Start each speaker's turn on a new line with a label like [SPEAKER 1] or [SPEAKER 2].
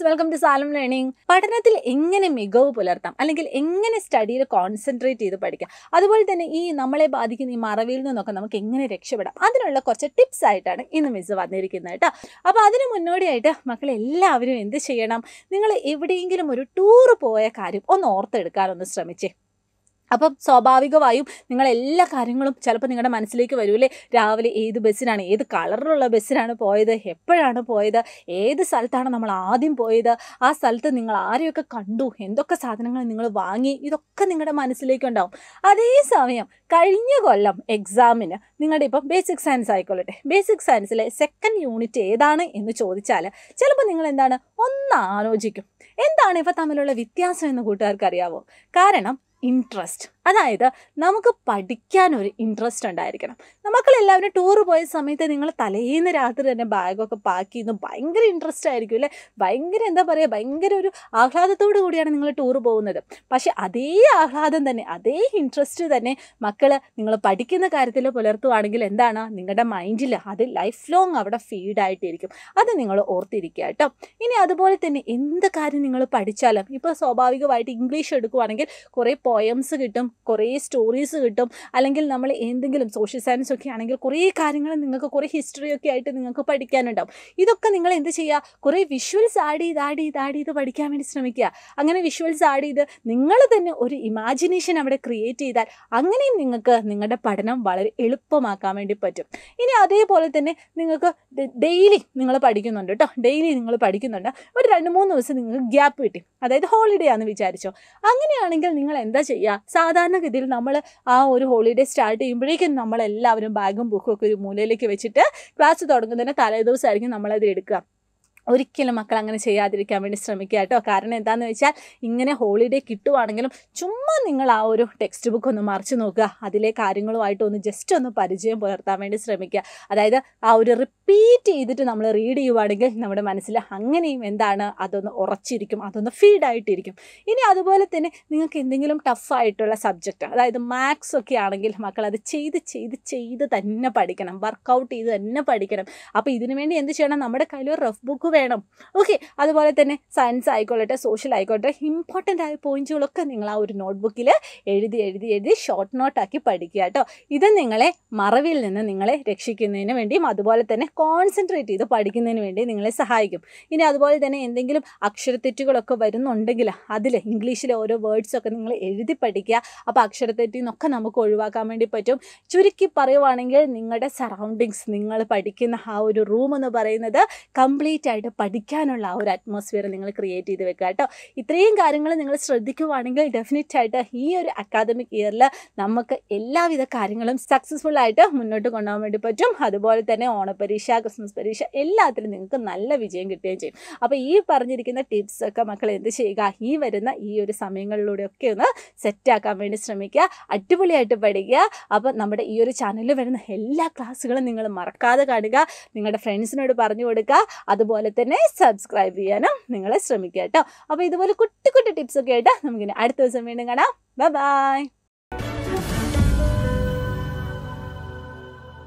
[SPEAKER 1] welcome to സാലം learning പഠനത്തിൽ എങ്ങനെ മികവ് പുലർത്താം അല്ലെങ്കിൽ എങ്ങനെ സ്റ്റഡിയിൽ കോൺസെൻട്രേറ്റ് ചെയ്ത് പഠിക്കാം അതുപോലെ തന്നെ ഈ നമ്മളെ ബാധിക്കുന്ന ഈ മറവിയിൽ നിന്നൊക്കെ നമുക്ക് എങ്ങനെ രക്ഷപ്പെടാം അതിനുള്ള കുറച്ച് ടിപ്സ് ആയിട്ടാണ് ഇന്ന് മിസ് വന്നിരിക്കുന്നത് കേട്ടോ അപ്പോൾ അതിന് മുന്നോടിയായിട്ട് മക്കൾ എല്ലാവരും എന്ത് ചെയ്യണം നിങ്ങൾ എവിടെയെങ്കിലും ഒരു ടൂർ പോയ കാര്യം ഒന്ന് ഓർത്തെടുക്കാനൊന്ന് ശ്രമിച്ചേ അപ്പം സ്വാഭാവികമായും നിങ്ങൾ എല്ലാ കാര്യങ്ങളും ചിലപ്പോൾ നിങ്ങളുടെ മനസ്സിലേക്ക് വരൂലേ രാവിലെ ഏത് ബസ്സിനാണ് ഏത് കളറിലുള്ള ബസ്സിനാണ് പോയത് എപ്പോഴാണ് പോയത് ഏത് സ്ഥലത്താണ് നമ്മൾ ആദ്യം പോയത് ആ സ്ഥലത്ത് നിങ്ങൾ ആരെയൊക്കെ കണ്ടു എന്തൊക്കെ സാധനങ്ങൾ നിങ്ങൾ വാങ്ങി ഇതൊക്കെ നിങ്ങളുടെ മനസ്സിലേക്ക് ഉണ്ടാവും അതേസമയം കഴിഞ്ഞ കൊല്ലം എക്സാമിന് നിങ്ങളുടെ ഇപ്പം ബേസിക് സയൻസ് ആയിക്കൊള്ളട്ടെ ബേസിക് സയൻസിലെ സെക്കൻഡ് യൂണിറ്റ് ഏതാണ് എന്ന് ചോദിച്ചാൽ ചിലപ്പോൾ നിങ്ങൾ എന്താണ് ഒന്ന് ആലോചിക്കും എന്താണ് ഇവ തമ്മിലുള്ള വ്യത്യാസം എന്ന് കൂട്ടുകാർക്ക് അറിയാവോ കാരണം ഇൻട്രസ്റ്റ് അതായത് നമുക്ക് പഠിക്കാൻ ഒരു ഇൻട്രസ്റ്റ് ഉണ്ടായിരിക്കണം മക്കളെല്ലാവരും ടൂർ പോയ സമയത്ത് നിങ്ങൾ തലേന്ന് രാത്രി തന്നെ ബാഗൊക്കെ പാക്ക് ചെയ്യുന്നു ഭയങ്കര ഇൻട്രസ്റ്റ് ആയിരിക്കും അല്ലേ ഭയങ്കര എന്താ പറയുക ഭയങ്കര ഒരു ആഹ്ലാദത്തോടു കൂടിയാണ് നിങ്ങൾ ടൂർ പോകുന്നത് പക്ഷെ അതേ ആഹ്ലാദം തന്നെ അതേ ഇൻട്രസ്റ്റ് തന്നെ മക്കൾ നിങ്ങൾ പഠിക്കുന്ന കാര്യത്തിൽ പുലർത്തുവാണെങ്കിൽ എന്താണ് നിങ്ങളുടെ മൈൻഡിൽ അത് ലൈഫ് ലോങ് അവിടെ ഫീഡായിട്ടിരിക്കും അത് നിങ്ങൾ ഓർത്തിരിക്കുക കേട്ടോ ഇനി അതുപോലെ തന്നെ എന്ത് കാര്യം നിങ്ങൾ പഠിച്ചാലും ഇപ്പോൾ സ്വാഭാവികമായിട്ട് ഇംഗ്ലീഷ് എടുക്കുവാണെങ്കിൽ കുറേ പോയംസ് കിട്ടും കുറേ സ്റ്റോറീസ് കിട്ടും അല്ലെങ്കിൽ നമ്മൾ എന്തെങ്കിലും സോഷ്യൽ സയൻസ് ഒക്കെ ആണെങ്കിൽ കുറേ കാര്യങ്ങൾ നിങ്ങൾക്ക് കുറേ ഹിസ്റ്ററി ഒക്കെ ആയിട്ട് നിങ്ങൾക്ക് പഠിക്കാനുണ്ടാവും ഇതൊക്കെ നിങ്ങൾ എന്ത് ചെയ്യുക കുറേ വിഷ്വൽസ് ആഡ് ചെയ്ത് ആഡ് ചെയ്ത് ആഡ് ചെയ്ത് പഠിക്കാൻ വേണ്ടി ശ്രമിക്കുക അങ്ങനെ വിഷ്വൽസ് ആഡ് ചെയ്ത് നിങ്ങൾ തന്നെ ഒരു ഇമാജിനേഷൻ അവിടെ ക്രിയേറ്റ് ചെയ്താൽ അങ്ങനെയും നിങ്ങൾക്ക് നിങ്ങളുടെ പഠനം വളരെ എളുപ്പമാക്കാൻ വേണ്ടി പറ്റും ഇനി അതേപോലെ തന്നെ നിങ്ങൾക്ക് ഡെയിലി നിങ്ങൾ പഠിക്കുന്നുണ്ട് കേട്ടോ ഡെയിലി നിങ്ങൾ പഠിക്കുന്നുണ്ട് ഒരു രണ്ട് മൂന്ന് ദിവസം നിങ്ങൾക്ക് ഗ്യാപ്പ് കിട്ടി അതായത് ഹോളിഡേ ആണെന്ന് വിചാരിച്ചോ അങ്ങനെയാണെങ്കിൽ നിങ്ങൾ എന്താ ചെയ്യുക സാധാരണഗതിയിൽ നമ്മൾ ആ ഒരു ഹോളിഡേ സ്റ്റാർട്ട് ചെയ്യുമ്പോഴേക്കും നമ്മളെല്ലാവരും ബാഗും ബുക്കും ഒക്കെ ഒരു മൂലയിലേക്ക് വെച്ചിട്ട് ക്ലാസ് തുടങ്ങുന്നതിന് തലേദിവസമായിരിക്കും നമ്മളത് എടുക്കുക ഒരിക്കലും മക്കൾ അങ്ങനെ ചെയ്യാതിരിക്കാൻ വേണ്ടി ശ്രമിക്കുക കേട്ടോ കാരണം എന്താണെന്ന് വെച്ചാൽ ഇങ്ങനെ ഹോളിഡേ കിട്ടുവാണെങ്കിലും ചുമ്മാ നിങ്ങൾ ആ ഒരു ടെക്സ്റ്റ് ബുക്ക് ഒന്ന് മറിച്ച് നോക്കുക അതിലെ കാര്യങ്ങളുമായിട്ട് ഒന്ന് ജസ്റ്റ് ഒന്ന് പരിചയം പുലർത്താൻ വേണ്ടി ശ്രമിക്കുക അതായത് ആ ഒരു റിപ്പീറ്റ് ചെയ്തിട്ട് നമ്മൾ റീഡ് ചെയ്യുവാണെങ്കിൽ നമ്മുടെ മനസ്സിൽ അങ്ങനെയും എന്താണ് അതൊന്ന് ഉറച്ചിരിക്കും അതൊന്ന് ഫീഡായിട്ടിരിക്കും ഇനി അതുപോലെ തന്നെ നിങ്ങൾക്ക് എന്തെങ്കിലും ടഫായിട്ടുള്ള സബ്ജക്റ്റ് അതായത് മാത്സ് ഒക്കെ ആണെങ്കിൽ മക്കൾ അത് ചെയ്ത് ചെയ്ത് ചെയ്ത് തന്നെ പഠിക്കണം വർക്കൗട്ട് ചെയ്ത് തന്നെ പഠിക്കണം അപ്പോൾ ഇതിനു വേണ്ടി എന്ത് ചെയ്യണം നമ്മുടെ കയ്യിൽ ഒരു റഫ് ബുക്ക് വേണം ഓക്കെ അതുപോലെ തന്നെ സയൻസ് ആയിക്കോട്ടെ സോഷ്യൽ ആയിക്കോട്ടെ ഇമ്പോർട്ടൻ്റ് ആയ പോയിന്റുകളൊക്കെ നിങ്ങൾ ആ ഒരു നോട്ട്ബുക്കിൽ എഴുതി എഴുതി എഴുതി ഷോർട്ട് നോട്ടാക്കി പഠിക്കുക കേട്ടോ ഇത് നിങ്ങളെ മറവിൽ നിന്ന് നിങ്ങളെ രക്ഷിക്കുന്നതിന് വേണ്ടിയും അതുപോലെ തന്നെ കോൺസെൻട്രേറ്റ് ചെയ്ത് പഠിക്കുന്നതിന് വേണ്ടി നിങ്ങളെ സഹായിക്കും ഇനി അതുപോലെ തന്നെ എന്തെങ്കിലും അക്ഷരത്തെറ്റുകളൊക്കെ വരുന്നുണ്ടെങ്കിൽ അതിൽ ഇംഗ്ലീഷിലെ ഓരോ വേർഡ്സൊക്കെ നിങ്ങൾ എഴുതി പഠിക്കുക അപ്പോൾ അക്ഷരത്തെറ്റിൽ നിന്നൊക്കെ നമുക്ക് ഒഴിവാക്കാൻ വേണ്ടി പറ്റും ചുരുക്കി പറയുവാണെങ്കിൽ നിങ്ങളുടെ സറൗണ്ടിങ്സ് നിങ്ങൾ പഠിക്കുന്ന ആ ഒരു റൂം എന്ന് പറയുന്നത് കംപ്ലീറ്റ് ആയിട്ട് പഠിക്കാനുള്ള ആ ഒരു അറ്റ്മോസ്ഫിയർ നിങ്ങൾ ക്രിയേറ്റ് ചെയ്ത് വെക്കുക കേട്ടോ ഇത്രയും കാര്യങ്ങൾ നിങ്ങൾ ശ്രദ്ധിക്കുവാണെങ്കിൽ ഡെഫിനറ്റ് ആയിട്ട് ഈ ഒരു അക്കാദമിക് ഇയറിൽ നമുക്ക് എല്ലാവിധ കാര്യങ്ങളും സക്സസ്ഫുൾ ആയിട്ട് മുന്നോട്ട് കൊണ്ടുപോകാൻ വേണ്ടി പറ്റും അതുപോലെ തന്നെ ഓണപരീക്ഷ ക്രിസ്മസ് പരീക്ഷ എല്ലാത്തിലും നിങ്ങൾക്ക് നല്ല വിജയം കിട്ടുകയും ചെയ്യും അപ്പോൾ ഈ പറഞ്ഞിരിക്കുന്ന ടിപ്സ് ഒക്കെ മക്കൾ എന്ത് ചെയ്യുക ഈ വരുന്ന ഈ ഒരു സമയങ്ങളിലൂടെയൊക്കെ ഒന്ന് സെറ്റാക്കാൻ വേണ്ടി ശ്രമിക്കുക അടിപൊളിയായിട്ട് പഠിക്കുക അപ്പോൾ നമ്മുടെ ഈ ഒരു ചാനലിൽ വരുന്ന എല്ലാ ക്ലാസ്സുകളും നിങ്ങൾ മറക്കാതെ കാണുക നിങ്ങളുടെ ഫ്രണ്ട്സിനോട് പറഞ്ഞു കൊടുക്കുക അതുപോലെ തന്നെ സബ്സ്ക്രൈബ് ചെയ്യാനും നിങ്ങൾ ശ്രമിക്കുക കേട്ടോ അപ്പോൾ ഇതുപോലെ കുട്ടി കുട്ടി ടിപ്സ് ഒക്കെ ആയിട്ട് നമുക്കിനി അടുത്ത ദിവസം വീണ്ടും കാണാം ബൈ ബൈ